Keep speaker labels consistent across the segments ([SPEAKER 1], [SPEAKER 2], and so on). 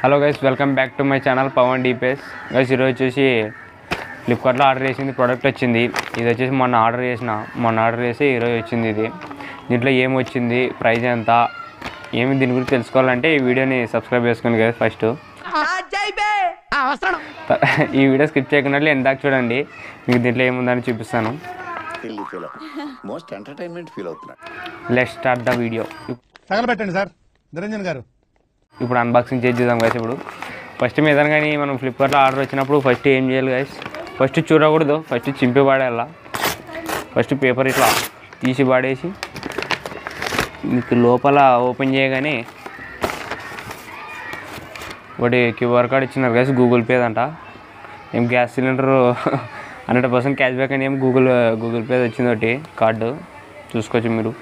[SPEAKER 1] hello guys welcome back to my channel Pavan DPS guys ఈరోజు వచ్చేసి ఫ్లిప్కార్ట్లో ఆర్డర్ చేసింది ప్రోడక్ట్ వచ్చింది ఇది వచ్చేసి మొన్న ఆర్డర్ చేసిన మొన్న ఆర్డర్ చేసి ఈరోజు వచ్చింది ఇది దీంట్లో ఏం వచ్చింది ప్రైస్ ఎంత ఏమి దీని గురించి తెలుసుకోవాలంటే ఈ వీడియోని సబ్స్క్రైబ్ చేసుకోండి కదా ఫస్ట్ ఈ వీడియో స్కిప్ చేయకుండా ఎండ్ దాకా చూడండి మీకు దీంట్లో ఏముందని చూపిస్తాను
[SPEAKER 2] feel feel most entertainment feel అవుతున్నాడు
[SPEAKER 1] లెట్ స్టార్ట్ ద వీడియో
[SPEAKER 3] తగలబెట్టండి సార్ నిరంజన్ గారు
[SPEAKER 1] ఇప్పుడు అన్బాక్సింగ్ చేసి చూద్దాం గైస్ ఇప్పుడు ఫస్ట్ మీద కానీ మనం ఫ్లిప్కార్ట్లో ఆర్డర్ వచ్చినప్పుడు ఫస్ట్ ఏం చేయాలి గైస్ ఫస్ట్ చూడకూడదు ఫస్ట్ చింపి పాడేయాల ఫస్ట్ పేపర్ ఇట్లా తీసి పాడేసి మీకు లోపల ఓపెన్ చేయగానే ఒకటి క్యూఆర్ కార్డ్ ఇచ్చినారు గైస్ గూగుల్ పే అంట ఏం gas cylinder hundred percent cash back అని ఏం గూగుల్ గూగుల్ పే వచ్చింది ఒకటి కార్డు చూసుకోవచ్చు మీరు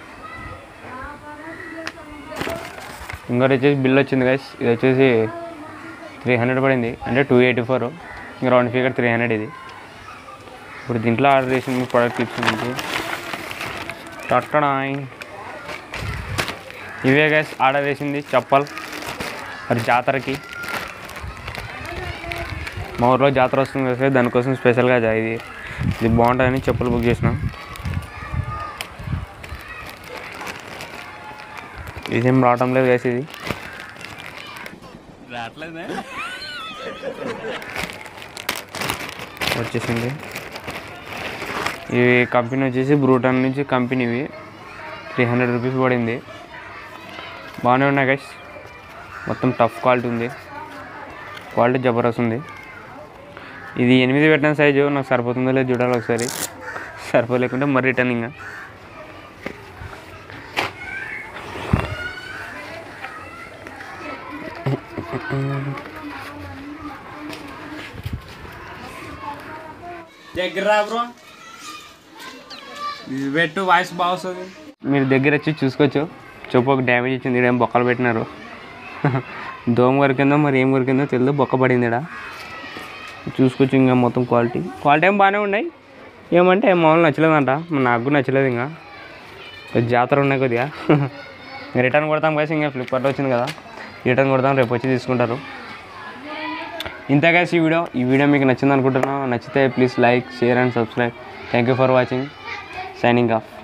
[SPEAKER 1] ఇంకోటి వచ్చేసి బిల్ వచ్చింది గైస్ ఇది వచ్చేసి త్రీ హండ్రెడ్ పడింది అంటే టూ ఎయిటీ ఫోర్ ఇంకా రౌండ్ ఫిగర్ త్రీ హండ్రెడ్ ఇది ఇప్పుడు దీంట్లో ఆర్డర్ చేసింది ప్రోడక్ట్ క్లిప్స్ నుంచి టట్టడాయ్ ఇవే గైస్ ఆర్డర్ చేసింది చెప్పల్ మరి జాతరకి మా ఊర్లో జాతర వస్తుంది కదా సార్ దానికోసం స్పెషల్గా జా- ఇది ఇది బాగుంటుందని చెప్పులు బుక్ చేసినాం ఇదేం రావటం లేదు గైస్ ఇది వచ్చేసింది ఈ కంపెనీ వచ్చేసి బ్రూటన్ నుంచి కంపెనీ ఇవి త్రీ హండ్రెడ్ రూపీస్ పడింది బాగానే ఉన్నాయి గైస్ మొత్తం టఫ్ క్వాలిటీ ఉంది క్వాలిటీ జబర్దస్త్ ఉంది ఇది ఎనిమిది పెట్టిన సైజు నాకు సరిపోతుందో లేదో చూడాలి ఒకసారి సరిపోలేకుంటే మరి రిటర్న్ ఇంకా
[SPEAKER 4] దగ్గర రా బ్రో ఇది పెట్టు వాయిస్ బాగా వస్తుంది
[SPEAKER 1] మీరు దగ్గర వచ్చి చూసుకోవచ్చు చెప్పు ఒక డ్యామేజ్ ఇచ్చింది ఈడ ఏం బొక్కలు పెట్టినారు దోమ కొరికిందో మరి ఏం కొరికిందో తెలియదు బొక్క పడింది ఈడ చూసుకోవచ్చు ఇంకా మొత్తం క్వాలిటీ క్వాలిటీ ఏం బాగానే ఉన్నాయి ఏమంటే మామూలు నచ్చలేదంట మరి నాకు కూడా నచ్చలేదు ఇంకా కొద్ది జాతర ఉన్నాయి కొద్దిగా రిటర్న్ కొడతాం కదా ఇంకా ఫ్లిప్కార్ట్ వచ్చింది కదా రిటర్న్ కొడతాం రేపు వచ్చి తీసుకుంటారు ఇంతగా ఈ వీడియో ఈ వీడియో మీకు నచ్చింది అనుకుంటున్నాను నచ్చితే please like share and subscribe thank you for watching signing of